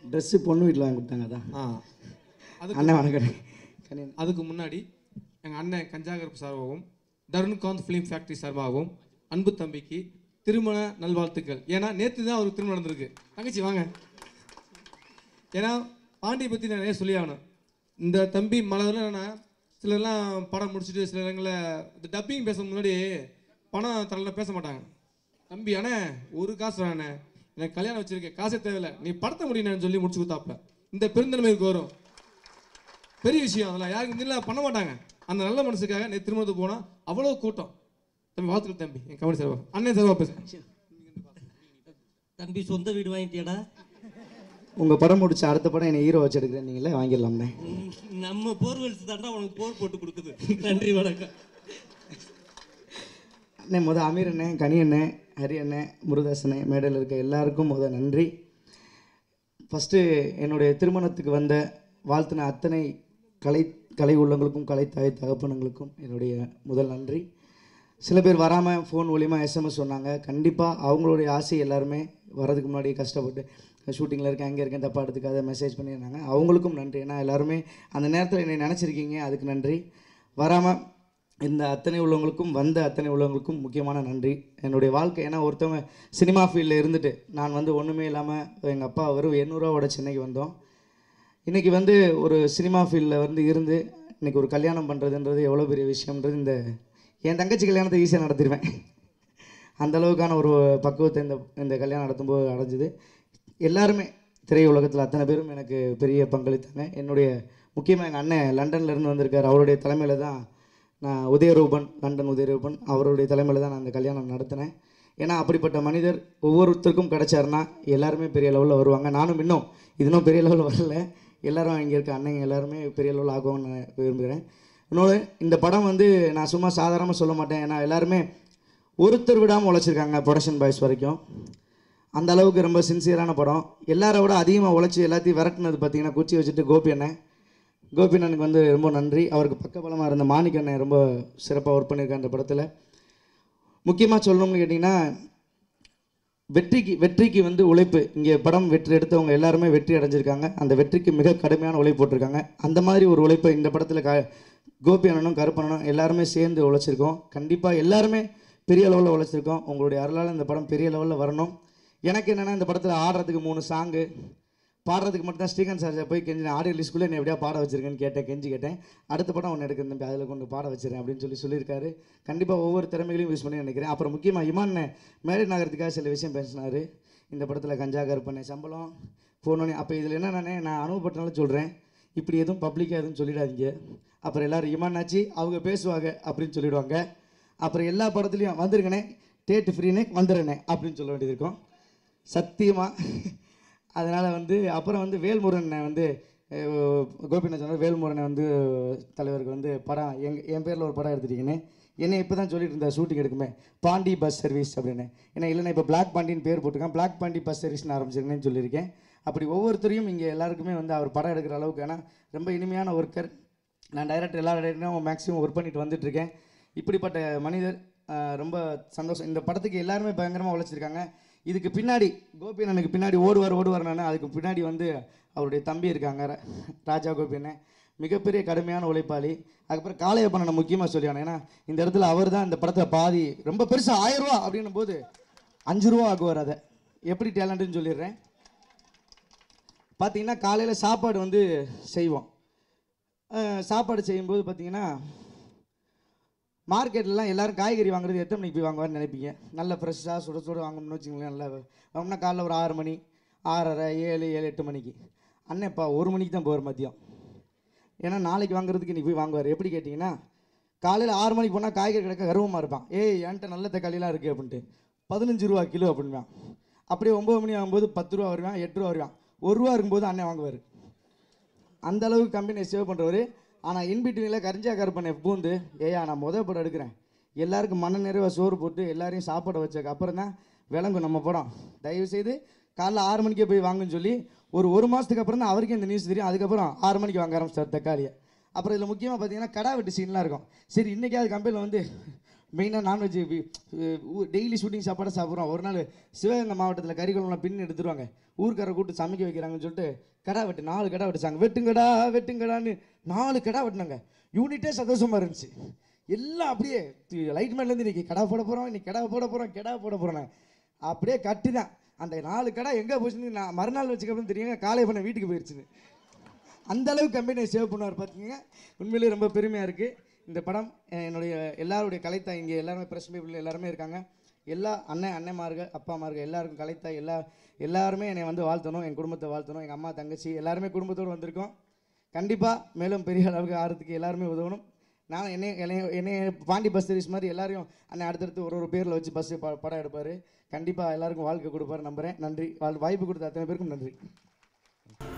dress பொண்ணு வீட்டில் வாங்கி கொடுத்தாங்க அதான் ஆ அதுக்கு அண்ணன் வணக்கம் கனியன் அதுக்கு முன்னாடி எங்கள் அண்ணன் கஞ்சாகரப்பு சார்பாகவும் தருண்காந்த் ஃபிலிம் ஃபேக்ட்ரி சார்பாகவும் அன்பு தம்பிக்கு திருமண நல்வாழ்த்துக்கள் ஏன்னா நேற்று தான் அவருக்கு திருமணம் நடந்திருக்கு தங்கச்சி வாங்க ஏன்னா பாண்டியை பற்றி நான் நிறைய சொல்லி ஆகணும் இந்த தம்பி மலர்லாம் சிலர்லாம் படம் முடிச்சுட்டு சில இடங்களில் இந்த டப்பிங் பேச முன்னாடி பணம் தரல பேச மாட்டாங்க தம்பி அண்ணே ஒரு காசு வேணே எனக்கு கல்யாணம் வச்சிருக்கேன் காசே தேவையில்லை நீ படத்தை முடியணும்னு சொல்லி முடிச்சு கொடுத்தாப்புல இந்த பெருந்தன்மை இருக்கு வரும் பெரிய விஷயம் அதெல்லாம் யாருக்கு முன்னாடி பண்ண மாட்டாங்க அந்த நல்ல மனசுக்காக நீ திருமணத்துக்கு போனால் அவ்வளோ கூட்டம் தம்பி வாழ்த்துக்கள் தம்பி என் கமெண்ட் சார்பா அண்ணன் சார்பா பேச தம்பி சொந்த வீடு வாங்கிட்டியாடா உங்கள் படம் முடிச்ச அடுத்த படம் என்னை ஹீரோ வச்சு எடுக்கிறேன் நீங்களே வாங்கிடலாம்ண்ணே ம், நம்ம போர்வெல்ஸ் தாண்டா உனக்கு போர் போட்டு கொடுக்குது நன்றி வணக்கம் அண்ணே முத அமீர் அண்ணே கனி அண்ணே ஹரி அண்ணே முருதாஸ் அண்ணே மேடையில் இருக்க எல்லாருக்கும் முத நன்றி ஃபஸ்ட்டு என்னுடைய திருமணத்துக்கு வந்த வாழ்த்தின அத்தனை கலை கலை உள்ளங்களுக்கும் கலை தாய் தகப்பனங்களுக்கும் என்னுடைய முதல் நன்றி சில பேர் வராமல் ஃபோன் மூலியமாக எஸ்எம்எஸ் சொன்னாங்க கண்டிப்பாக அவங்களுடைய ஆசை எல்லாருமே வரதுக்கு முன்னாடி கஷ்டப்பட்டு ஷூட்டிங்கில் இருக்கேன் அங்கே இருக்கேன் தப்பாக எடுத்துக்காத மெசேஜ் பண்ணியிருந்தாங்க அவங்களுக்கும் நன்றி ஏன்னா எல்லாருமே அந்த நேரத்தில் என்னை நினச்சிருக்கீங்க அதுக்கு நன்றி வராமல் இந்த அத்தனை உள்ளவங்களுக்கும் வந்த அத்தனை உள்ளவங்களுக்கும் முக்கியமான நன்றி என்னுடைய வாழ்க்கை ஏன்னா ஒருத்தவங்க சினிமா ஃபீல்டில் இருந்துட்டு நான் வந்து ஒன்றுமே இல்லாமல் எங்கள் அப்பா வெறும் எண்ணூறுவாவோட சென்னைக்கு வந்தோம் இன்றைக்கி வந்து ஒரு சினிமா ஃபீல்டில் வந்து இருந்து இன்றைக்கி ஒரு கல்யாணம் பண்ணுறதுன்றது எவ்வளோ பெரிய விஷயம்ன்றது இந்த என் தங்கச்சி கல்யாணத்தை ஈஸியாக நடத்திடுவேன் அந்த அளவுக்கான ஒரு பக்குவத்தை இந்த இந்த கல்யாணம் நடத்தும்போது அடைஞ்சுது எல்லாருமே திரையுலகத்தில் அத்தனை பேரும் எனக்கு பெரிய பங்களித்தாங்க என்னுடைய முக்கியமாக எங்கள் அண்ணன் லண்டன்ல இருந்து வந்திருக்கார் அவருடைய தலைமையில் தான் நான் உதயரூபன் லண்டன் உதயரூபன் அவருடைய தலைமையில் தான் நான் இந்த கல்யாணம் நடத்தினேன் ஏன்னா அப்படிப்பட்ட மனிதர் ஒவ்வொருத்தருக்கும் கிடைச்சாருன்னா எல்லாருமே பெரிய லெவலில் வருவாங்க நானும் இன்னும் இது இன்னும் பெரிய லெவலில் வரல எல்லாரும் இங்கே இருக்க அண்ணங்க எல்லாருமே பெரிய லெவலில் ஆகுவாங்கன்னு நான் விரும்புகிறேன் இன்னொன்று இந்த படம் வந்து நான் சும்மா சாதாரணமாக சொல்ல மாட்டேன் ஏன்னா எல்லாருமே ஒருத்தர் விடாமல் உழைச்சிருக்காங்க ப்ரொடக்ஷன் பாய்ஸ் வரைக்கும் அந்த அளவுக்கு ரொம்ப சின்சியரான படம் எல்லாரை விட அதிகமாக உழைச்சி எல்லாத்தையும் விரட்டுனது பார்த்தீங்கன்னா குச்சி வச்சுட்டு கோபி அண்ணன் கோபி அண்ணனுக்கு வந்து ரொம்ப நன்றி அவருக்கு பக்கபலமாக இருந்த மாணிக்க அண்ணன் ரொம்ப சிறப்பாக ஒர்க் பண்ணியிருக்காங்க அந்த படத்தில் முக்கியமாக சொல்லணும்னு கேட்டிங்கன்னா வெற்றிக்கு வெற்றிக்கு வந்து உழைப்பு இங்கே படம் வெற்றி எடுத்தவங்க எல்லாருமே வெற்றி அடைஞ்சிருக்காங்க அந்த வெற்றிக்கு மிக கடுமையான உழைப்பு போட்டிருக்காங்க அந்த மாதிரி ஒரு உழைப்பை இந்த படத்தில் க கோபி அண்ணனும் கருப்பண்ணனும் எல்லாருமே சேர்ந்து உழைச்சிருக்கோம் கண்டிப்பாக எல்லாருமே பெரிய லெவலில் உழைச்சிருக்கோம் உங்களுடைய அருளால் இந்த படம் பெரிய லெவலில் வரணும் எனக்கு என்னென்னா இந்த படத்தில் ஆடுறதுக்கு மூணு சாங்கு பாடுறதுக்கு மட்டும் தான் ஸ்ரீகாந்த் சார் போய் கெஞ்சி ஆடியோ லிஸ்ட்குள்ளே என்ன எப்படியா பாட வச்சிருக்கேன்னு கேட்டேன் கெஞ்சி கேட்டேன் அடுத்த படம் ஒன்று எடுக்கிறேன் தம்பி அதில் கொண்டு பாட வச்சிருக்கேன் அப்படின்னு சொல்லி சொல்லியிருக்காரு கண்டிப்பாக ஒவ்வொரு திறமைகளையும் யூஸ் பண்ணி நினைக்கிறேன் அப்புறம் முக்கியமாக இமான் மேடை நகரத்துக்காக சில விஷயம் பேசினார் இந்த படத்தில் கஞ்சா கருப்பண்ணே சம்பளம் ஃபோன் பண்ணி அப்போ இதில் என்னென்னே நான் அனுபவப்பட்டனால சொல்கிறேன் இப்படி எதுவும் பப்ளிக்காக எதுவும் சொல்லிடாதீங்க அப்புறம் எல்லாரும் இமான் ஆச்சு அவங்க பேசுவாங்க அப்படின்னு சொல்லிடுவாங்க அப்புறம் எல்லா படத்துலையும் வந்துருங்கண்ணே டேட்டு ஃப்ரீனே வந்துடுறேனே அப்படின்னு சொல்ல வேண்டியது இருக்கும் சத்தியமாக அதனால் வந்து அப்புறம் வந்து வேல்முருகனை வந்து அஹ், கோபிநாத் சொன்னார் வேல்முருகனை வந்து தலைவருக்கு வந்து படம் எங் என் பேரில் ஒரு படம் எடுத்துட்டீங்கன்னு என்னை இப்போ தான் சொல்லிட்டு இருந்தார் ஷூட்டிங் எடுக்குமே பாண்டி பஸ் சர்வீஸ் அப்படின்னு ஏன்னா இல்லைன்னா இப்போ பிளாக் பாண்டின்னு பேர் போட்டிருக்கேன் பிளாக் பாண்டி பஸ் சர்வீஸ்னு ஆரம்பிச்சிருக்கேன்னு சொல்லியிருக்கேன் அப்படி ஒவ்வொருத்தரையும் இங்கே எல்லாருக்குமே வந்து அவர் படம் எடுக்கிற அளவுக்கு ஏன்னா ரொம்ப இனிமையான ஒர்க்கர் நான் டைரக்டர் எல்லா டைரக்டரும் மேக்ஸிமம் ஒர்க் பண்ணிட்டு வந்துட்டுருக்கேன் இப்படிப்பட்ட மனிதர் ஆஹ், ரொம்ப சந்தோஷம் இந்த படத்துக்கு எல்லாருமே பயங்கரமாக உழைச்சிருக்காங்க இதுக்கு பின்னாடி கோபி அண்ணனுக்கு பின்னாடி ஓடுவார் ஓடுவார் நான் அதுக்கு பின்னாடி வந்து அவருடைய தம்பி இருக்காங்க ர- ராஜா கோபி அண்ணன் மிகப்பெரிய கடுமையான உழைப்பாளி அதுக்கப்புறம் காளையப்பன் நான் முக்கியமாக சொல்லியானேன் ஏன்னா இந்த இடத்துல அவர் தான் இந்த படத்தை பாதி ரொம்ப பெருசாக ஆயிரம் ரூபா அப்படின்னும் போது அஞ்சு ரூபா ஆக்குவார் அதை எப்படி டேலண்ட்டுன்னு சொல்லிடுறேன் பார்த்தீங்கன்னா காலையில் சாப்பாடு வந்து செய்வோம் அஹ் சாப்பாடு செய்யும்போது பார்த்தீங்கன்னா மார்க்கெட்லலாம் எல்லாரும் காய்கறி வாங்குறது எத்தனை மணிக்கு போய் வாங்குவார்னு நினைப்பீங்க நல்ல ஃப்ரெஷ்ஷாக சுட சுட வாங்கணும்னு வச்சுக்கோங்களேன் நல்லா வாங்கினா காலைல ஒரு ஆறு மணி ஆறரை ஏழு ஏழு எட்டு மணிக்கு அண்ணன்ப்பா ஒரு மணிக்கு தான் போவார் மதியம் ஏன்னா நாளைக்கு வாங்குறதுக்கு நீ போய் வாங்குவார் எப்படி கேட்டிங்கன்னா காலையில் ஆறு மணிக்கு போனால் காய்கறி கிடக்க கர்வமாக இருப்பான் ஏய் என்கிட்ட நல்ல தக்காளிலாம் இருக்குது அப்படின்ட்டு பதினஞ்சு ரூபா கிலோ அப்படின்வான் அப்படியே ஒம்பது மணி ஆகும்போது பத்து ரூபா வருவான் எட்டு ரூபா வருவான் ஒரு ரூபா இருக்கும்போது அண்ணன் வாங்குவார் அந்த அளவுக்கு கம்பெனியை சேவ் பண்ணுறவர் ஆனால் இன்பிட்வீனில் கரிஞ்சா கருப்பனை பூந்து ஏயா நான் முத படம் எடுக்கிறேன் எல்லாருக்கும் மன நிறைவாக சோறு போட்டு எல்லாரையும் சாப்பாடு வச்சதுக்கு அப்புறம் தான் விளங்கும் நம்ம படம் தயவு செய்து காலைல ஆறு மணிக்கே போய் வாங்குன்னு சொல்லி ஒரு ஒரு மாதத்துக்கு அப்புறம் தான் அவருக்கே இந்த நியூஸ் தெரியும் அதுக்கப்புறம் ஆறு மணிக்கு வாங்க ஆரம்பிச்சார் தக்காளியை அப்புறம் இதில் முக்கியமாக பார்த்தீங்கன்னா கடா வெட்டு சீன்லாம் இருக்கும் சரி இன்றைக்காவது கம்பெனியில் வந்து மெயினாக நான்வெஜ் டெய்லி ஷூட்டிங் சாப்பாடு சாப்பிட்றோம் ஒரு நாள் சிவகங்கை மாவட்டத்தில் கறிக்குழம்புலாம் பின் எடுத்துருவாங்க ஊர்க்கார கூட்டு சமைக்க வைக்கிறாங்கன்னு சொல்லிட்டு கடா வெட்டு நாலு கடா வெட்டுச்சாங்க வெட்டுங்கடா வெட்டுங்கடான்னு நாலு கடா வெட்டினாங்க யூனிட்டே சந்தோஷமாக இருந்துச்சு எல்லாம் அப்படியே லைட் மேன்லேருந்து இன்னைக்கு கடா போட போகிறோம் இன்னைக்கு கடா போட போகிறோம் கெடா போட போகிறோம் அப்படியே கட்டி தான் அந்த நாலு கடை எங்கே போச்சுன்னு நான் மறுநாள் வச்சுக்கப்புறம் தெரியுங்க காலை பண்ண வீட்டுக்கு போயிடுச்சுன்னு அந்த அளவுக்கு கம்பெனியை சேவ் பண்ணுவார் பார்த்தீங்க உண்மையிலேயே ரொம்ப பெருமையாக இருக்குது இந்த படம் அஹ், என்னுடைய எல்லாருடைய கலைத்தாய் இங்கே எல்லாருமே பிரஸ் பீப்புள் எல்லாருமே இருக்காங்க எல்லா அண்ணன் அண்ணன்மார்கள் அப்பாமார்கள் எல்லாருக்கும் கலைத்தாய் எல்லா எல்லாருமே என்னை வந்து வாழ்த்தணும் என் குடும்பத்தை வாழ்த்தணும் எங்கள் அம்மா தங்கச்சி எல்லாருமே குடும்பத்தோடு வந்திருக்கோம் கண்டிப்பாக மேலும் பெரிய அளவுக்கு ஆகிறதுக்கு எல்லாருமே உதவணும் நான் என்னை என்னை என்னை பாண்டி பஸ் சர்வீஸ் மாதிரி எல்லாரையும் அண்ணன் அடுத்தடுத்து ஒரு ஒரு பேரில் வச்சு பஸ் படம் எடுப்பார் கண்டிப்பாக எல்லாருக்கும் வாழ்க்கை கொடுப்பாரு நம்புகிறேன் நன்றி வாழ் வாய்ப்பு கொடுத்த அத்தனை பேருக்கும் நன்றி